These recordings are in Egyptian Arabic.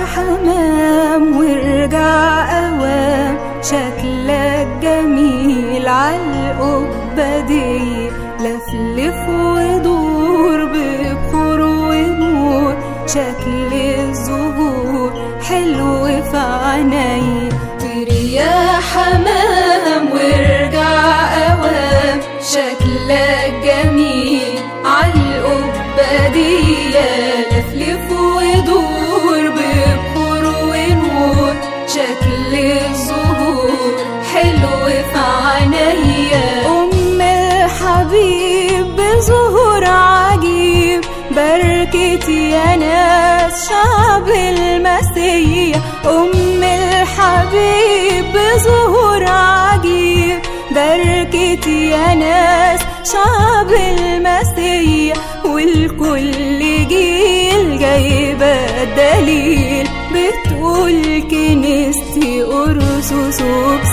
حمام وارجع اوام شكلك جميل عالقبة دي لفلف ودور ببخور ونور شكل الزهور حلو في عيني طير يا حمام وارجع اوام شكلك جميل عالقبة دي لفلف ودور ببخور ونور شكل الزهور حلو في عينيا أم الحبيب بظهور عجيب بركت يا ناس شعب المسيح أم الحبيب بظهور عجيب بركت يا ناس شعب المسيح والكل جيل جايبة الدليل بتقول كنيستي أرسس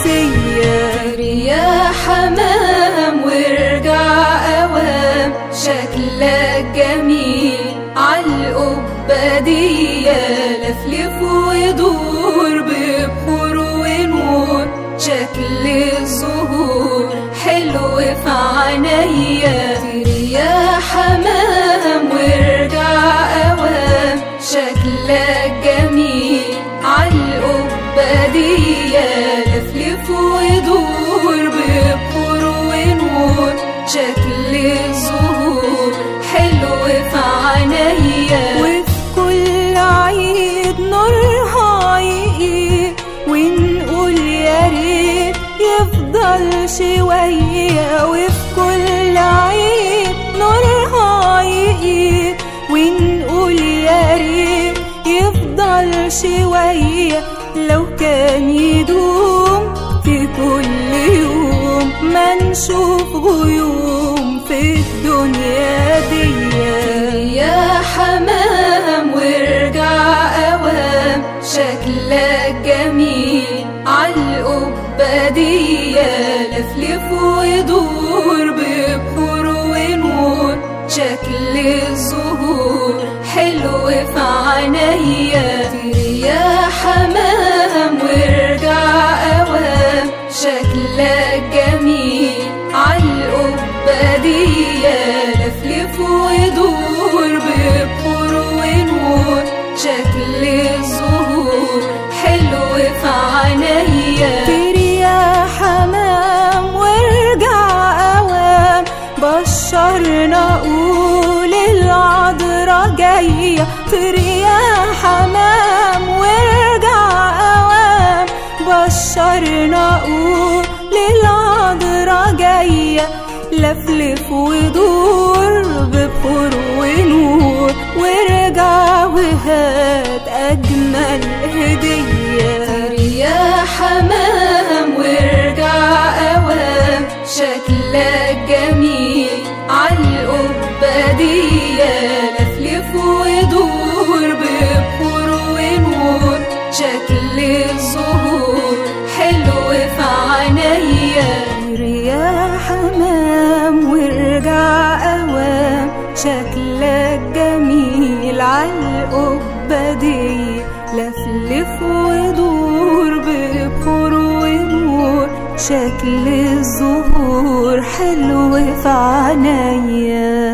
وبسية يا حمام وارجع أوام شكلك جميل عالقبة دي لفلف ودور ببخور ونور شكل الزهور حلو في عينيا يا حمام وارجع أوام شكلك جميل عالقبة دي لفلف ودور ببخور ونور شكل الزهور حلو في عينيا وفي كل عيد نورها يقيد ونقول يا ريت يفضل شوية وفي كل عيد نورها يقيد ونقول يا ريت يفضل شوية لو كان يدوم في كل يوم ما نشوف غيوم في الدنيا دي يا حمام وارجع أوام شكلك جميل عالقبة دي لفلف ودور ببخور ونور شكل الزهور حلو في عينيا يا حمام وارجع أوام شكلك جميل عالقبة دي لفلف ودور ببخور ونور شكل الزهور حلو في عينيا طير يا حمام وارجع أوام بشرنا قول العذرا جاية طير يا حمام وارجع أوام بشرنا قول للعذرا جاية لفلف ودور ببخور ونور وارجع وهات أجمل هدية يا حمام وارجع أوام شكلك جميل عالقبة دي لفلف ودور ببخور ونور شكل الزهور حلو في عينيا يا حمام وارجع أوام شكلك جميل عالقبة دي لفلف ودور ببخور ونور شكل الزهور حلو في عينيا